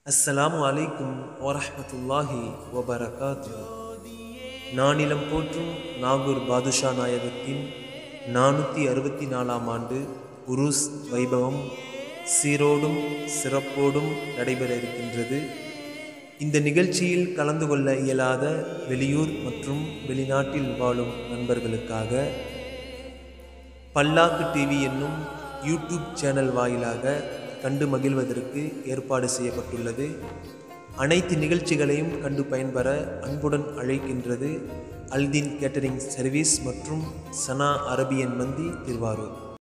அஸ்ஸலாமு அலைக்கும் வரஹ்மத்துல்லாஹி வபரகாத்து நானிலம் போற்றும் நாகூர் பாதுஷா நாயகத்தின் நானூற்றி அறுபத்தி நாலாம் ஆண்டு உருஸ் வைபவம் சீரோடும் சிறப்போடும் நடைபெற இருக்கின்றது இந்த நிகழ்ச்சியில் கலந்து கொள்ள இயலாத வெளியூர் மற்றும் வெளிநாட்டில் வாழும் நண்பர்களுக்காக பல்லாக்கு டிவி என்னும் யூடியூப் சேனல் வாயிலாக கண்டு மகிழ்வதற்கு ஏற்பாடு செய்யப்பட்டுள்ளது அனைத்து நிகழ்ச்சிகளையும் கண்டு பயன்பெற அன்புடன் அழைக்கின்றது அல்தீன் கேட்டரிங் சர்வீஸ் மற்றும் சனா அரபியன் மந்தி திருவாரூர்